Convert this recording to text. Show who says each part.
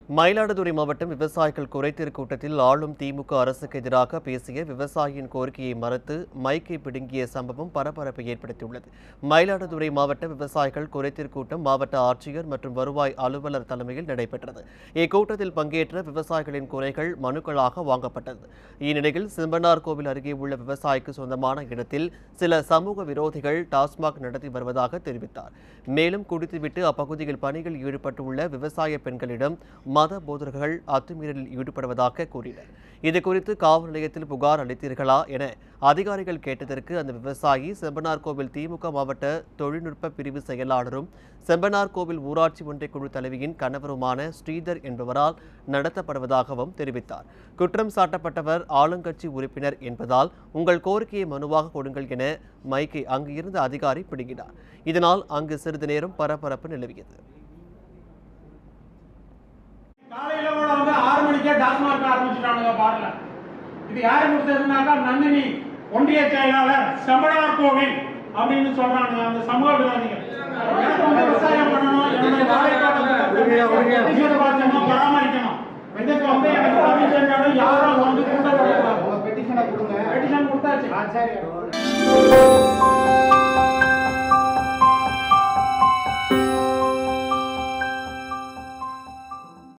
Speaker 1: மயிலாடுதுறை மாவட்டம் விவசாயிகள் குறைதீர் கூட்டத்தில் ஆளும் திமுக அரசுக்கு எதிராக பேசிய விவசாயியின் கோரிக்கையை மறுத்து மைக்கை பிடுங்கிய சம்பவம் பரபரப்பை ஏற்படுத்தியுள்ளது மயிலாடுதுறை மாவட்ட விவசாயிகள் குறைதீர் கூட்டம் மாவட்ட ஆட்சியர் மற்றும் வருவாய் அலுவலர் தலைமையில் நடைபெற்றது இக்கூட்டத்தில் பங்கேற்ற விவசாயிகளின் குறைகள் மனுக்களாக வாங்கப்பட்டது இந்நிலையில் சிம்பனார் கோவில் அருகே உள்ள விவசாயிக்கு சொந்தமான இடத்தில் சில சமூக விரோதிகள் டாஸ்மாக் நடத்தி வருவதாக தெரிவித்தார் மேலும் குடித்துவிட்டு அப்பகுதியில் பணியில் ஈடுபட்டுள்ள விவசாய பெண்களிடம் மத போதகர்கள் அத்துமீறலில் ஈடுபடுவதாக கூறினர் இது குறித்து காவல் நிலையத்தில் புகார் அளித்தீர்களா என அதிகாரிகள் கேட்டதற்கு அந்த விவசாயி செம்பனார் கோவில் திமுக மாவட்ட தொழில்நுட்ப பிரிவு செயலாளரும் செம்பனார் கோவில் ஊராட்சி ஒன்றியக்குழு தலைவியின் கணவருமான ஸ்ரீதர் என்பவரால் நடத்தப்படுவதாகவும் தெரிவித்தார் குற்றம் சாட்டப்பட்டவர் ஆளுங்கட்சி உறுப்பினர் என்பதால் உங்கள் கோரிக்கையை மனுவாக கொடுங்கள் என மைக்கை அங்கு இருந்த அதிகாரி பிடுங்கினார் இதனால் அங்கு சிறிது நேரம் பரபரப்பு நிலவியது
Speaker 2: காலையில கூட வந்து ஆறு மணிக்கே டாஸ்மாக் ஆரம்பிச்சுட்டானுங்க பார்ல இது யாரு கொடுத்ததுனாக்கா நந்தினி ஒன்றிய செயலாளர் செம்பனார் கோவில் அப்படின்னு சொல்றாங்க அந்த சமூக விரோதிகள் எனக்கு வந்து விவசாயம் பண்ணணும் என்னுடைய வாழைத்தோட்டத்தை சீர்பார்க்கணும், பராமரிக்கணும் இதுக்கு வந்து எனக்கு பர்மிஷன் வேணும் யாரும் வந்து கூட்டப்படக்கூடாது
Speaker 3: பெட்டிஷனை கொடுங்க
Speaker 2: பெட்டிஷன் கொடுத்தாச்சு
Speaker 3: ஆ, சரி